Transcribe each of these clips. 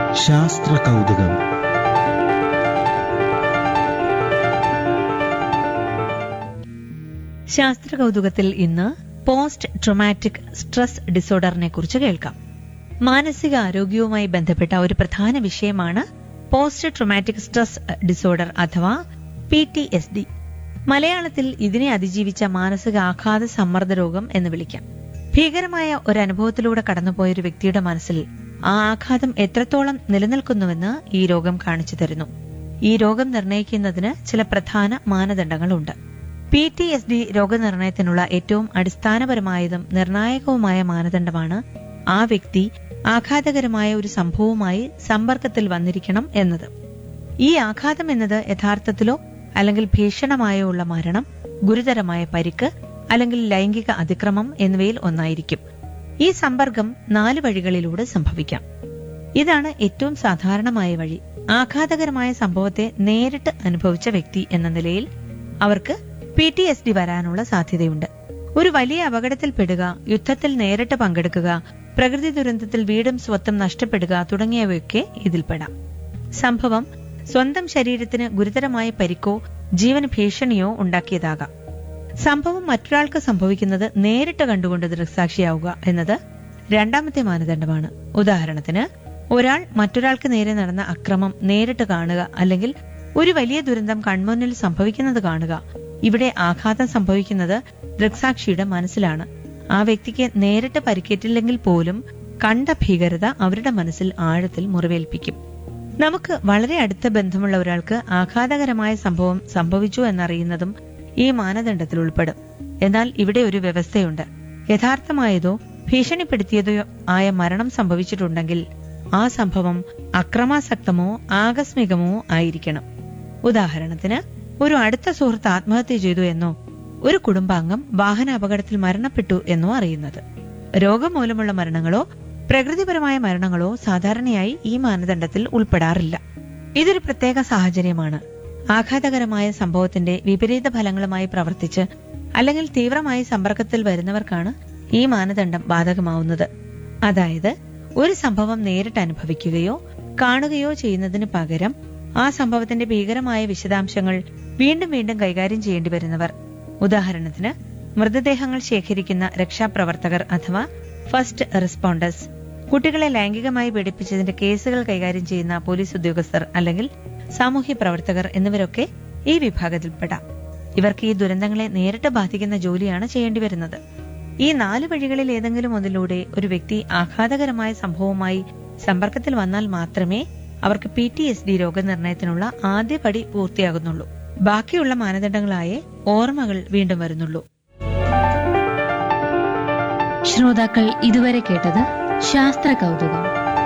ശാസ്ത്ര കൗതുകം ശാസ്ത്ര കൗതുകത്തിൽ ഇന്ന് പോസ്റ്റ് ട്രൊമാറ്റിക് സ്ട്രെസ് ഡിസോർഡറിനെ കുറിച്ച് കേൾക്കാം മാനസിക ആരോഗ്യവുമായി ബന്ധപ്പെട്ട ഒരു പ്രധാന വിഷയമാണ് പോസ്റ്റ് ട്രൊമാറ്റിക് സ്ട്രെസ് ഡിസോർഡർ അഥവാ പി ടി എസ് ഡി മലയാളത്തിൽ ഇതിനെ അതിജീവിച്ച മാനസിക ആഘാത സമ്മർദ്ദ രോഗം എന്ന് വിളിക്കാം ഭീകരമായ ഒരു അനുഭവത്തിലൂടെ കടന്നുപോയ ഒരു വ്യക്തിയുടെ മനസ്സിൽ ആ ആഘാതം എത്രത്തോളം നിലനിൽക്കുന്നുവെന്ന് ഈ രോഗം കാണിച്ചു തരുന്നു ഈ രോഗം നിർണ്ണയിക്കുന്നതിന് ചില പ്രധാന മാനദണ്ഡങ്ങളുണ്ട് പി ടി എസ് ഡി രോഗനിർണയത്തിനുള്ള ഏറ്റവും അടിസ്ഥാനപരമായതും നിർണായകവുമായ മാനദണ്ഡമാണ് ആ വ്യക്തി ആഘാതകരമായ ഒരു സംഭവവുമായി സമ്പർക്കത്തിൽ വന്നിരിക്കണം എന്നത് ഈ ആഘാതം എന്നത് യഥാർത്ഥത്തിലോ അല്ലെങ്കിൽ ഭീഷണമായോ ഉള്ള മരണം ഗുരുതരമായ പരിക്ക് അല്ലെങ്കിൽ ലൈംഗിക അതിക്രമം എന്നിവയിൽ ഒന്നായിരിക്കും ഈ സമ്പർക്കം നാല് വഴികളിലൂടെ സംഭവിക്കാം ഇതാണ് ഏറ്റവും സാധാരണമായ വഴി ആഘാതകരമായ സംഭവത്തെ നേരിട്ട് അനുഭവിച്ച വ്യക്തി എന്ന നിലയിൽ അവർക്ക് പി ടി എസ് ഡി വരാനുള്ള സാധ്യതയുണ്ട് ഒരു വലിയ അപകടത്തിൽപ്പെടുക യുദ്ധത്തിൽ നേരിട്ട് പങ്കെടുക്കുക പ്രകൃതി ദുരന്തത്തിൽ വീടും സ്വത്തും നഷ്ടപ്പെടുക തുടങ്ങിയവയൊക്കെ ഇതിൽപ്പെടാം സംഭവം സ്വന്തം ശരീരത്തിന് ഗുരുതരമായ പരിക്കോ ജീവന് ഭീഷണിയോ ഉണ്ടാക്കിയതാകാം സംഭവം മറ്റൊരാൾക്ക് സംഭവിക്കുന്നത് നേരിട്ട് കണ്ടുകൊണ്ട് ദൃക്സാക്ഷിയാവുക എന്നത് രണ്ടാമത്തെ മാനദണ്ഡമാണ് ഉദാഹരണത്തിന് ഒരാൾ മറ്റൊരാൾക്ക് നേരെ നടന്ന അക്രമം നേരിട്ട് കാണുക അല്ലെങ്കിൽ ഒരു വലിയ ദുരന്തം കൺമുന്നിൽ സംഭവിക്കുന്നത് കാണുക ഇവിടെ ആഘാതം സംഭവിക്കുന്നത് ദൃക്സാക്ഷിയുടെ മനസ്സിലാണ് ആ വ്യക്തിക്ക് നേരിട്ട് പരിക്കേറ്റില്ലെങ്കിൽ പോലും കണ്ട ഭീകരത അവരുടെ മനസ്സിൽ ആഴത്തിൽ മുറിവേൽപ്പിക്കും നമുക്ക് വളരെ അടുത്ത ബന്ധമുള്ള ഒരാൾക്ക് ആഘാതകരമായ സംഭവം സംഭവിച്ചു എന്നറിയുന്നതും ഈ മാനദണ്ഡത്തിൽ ഉൾപ്പെടും എന്നാൽ ഇവിടെ ഒരു വ്യവസ്ഥയുണ്ട് യഥാർത്ഥമായതോ ഭീഷണിപ്പെടുത്തിയതോ ആയ മരണം സംഭവിച്ചിട്ടുണ്ടെങ്കിൽ ആ സംഭവം അക്രമാസക്തമോ ആകസ്മികമോ ആയിരിക്കണം ഉദാഹരണത്തിന് ഒരു അടുത്ത സുഹൃത്ത് ആത്മഹത്യ ചെയ്തു എന്നോ ഒരു കുടുംബാംഗം വാഹനാപകടത്തിൽ മരണപ്പെട്ടു എന്നോ അറിയുന്നത് രോഗം മൂലമുള്ള മരണങ്ങളോ പ്രകൃതിപരമായ മരണങ്ങളോ സാധാരണയായി ഈ മാനദണ്ഡത്തിൽ ഉൾപ്പെടാറില്ല ഇതൊരു പ്രത്യേക സാഹചര്യമാണ് ആഘാതകരമായ സംഭവത്തിന്റെ വിപരീത ഫലങ്ങളുമായി പ്രവർത്തിച്ച് അല്ലെങ്കിൽ തീവ്രമായി സമ്പർക്കത്തിൽ വരുന്നവർക്കാണ് ഈ മാനദണ്ഡം ബാധകമാവുന്നത് അതായത് ഒരു സംഭവം നേരിട്ട് അനുഭവിക്കുകയോ കാണുകയോ ചെയ്യുന്നതിന് പകരം ആ സംഭവത്തിന്റെ ഭീകരമായ വിശദാംശങ്ങൾ വീണ്ടും വീണ്ടും കൈകാര്യം ചെയ്യേണ്ടി വരുന്നവർ ഉദാഹരണത്തിന് മൃതദേഹങ്ങൾ ശേഖരിക്കുന്ന രക്ഷാപ്രവർത്തകർ അഥവാ ഫസ്റ്റ് റെസ്പോണ്ടേഴ്സ് കുട്ടികളെ ലൈംഗികമായി പീഡിപ്പിച്ചതിന്റെ കേസുകൾ കൈകാര്യം ചെയ്യുന്ന പോലീസ് ഉദ്യോഗസ്ഥർ അല്ലെങ്കിൽ സാമൂഹ്യ പ്രവർത്തകർ എന്നിവരൊക്കെ ഈ വിഭാഗത്തിൽപ്പെടാം ഇവർക്ക് ഈ ദുരന്തങ്ങളെ നേരിട്ട് ബാധിക്കുന്ന ജോലിയാണ് ചെയ്യേണ്ടി വരുന്നത് ഈ നാല് വഴികളിൽ ഏതെങ്കിലും ഒന്നിലൂടെ ഒരു വ്യക്തി ആഘാതകരമായ സംഭവവുമായി സമ്പർക്കത്തിൽ വന്നാൽ മാത്രമേ അവർക്ക് പി ടി എസ് ഡി രോഗനിർണയത്തിനുള്ള ആദ്യ പടി പൂർത്തിയാകുന്നുള്ളൂ ബാക്കിയുള്ള മാനദണ്ഡങ്ങളായ ഓർമ്മകൾ വീണ്ടും വരുന്നുള്ളൂ ശ്രോതാക്കൾ ഇതുവരെ കേട്ടത് ശാസ്ത്ര കൗതുകം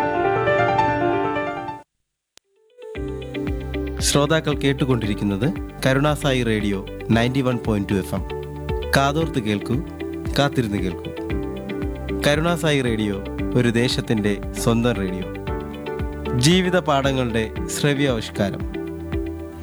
ശ്രോതാക്കൾ കേട്ടുകൊണ്ടിരിക്കുന്നത് Karunasai radio ninety one point two F M കാതോർത്ത് കേൾക്കൂ കാത്തിരുന്ന് കേൾക്കൂ കരുണാസായി റേഡിയോ ഒരു ദേശത്തിൻ്റെ സ്വന്തം റേഡിയോ ജീവിത പാഠങ്ങളുടെ ശ്രവ്യാവിഷ്കാരം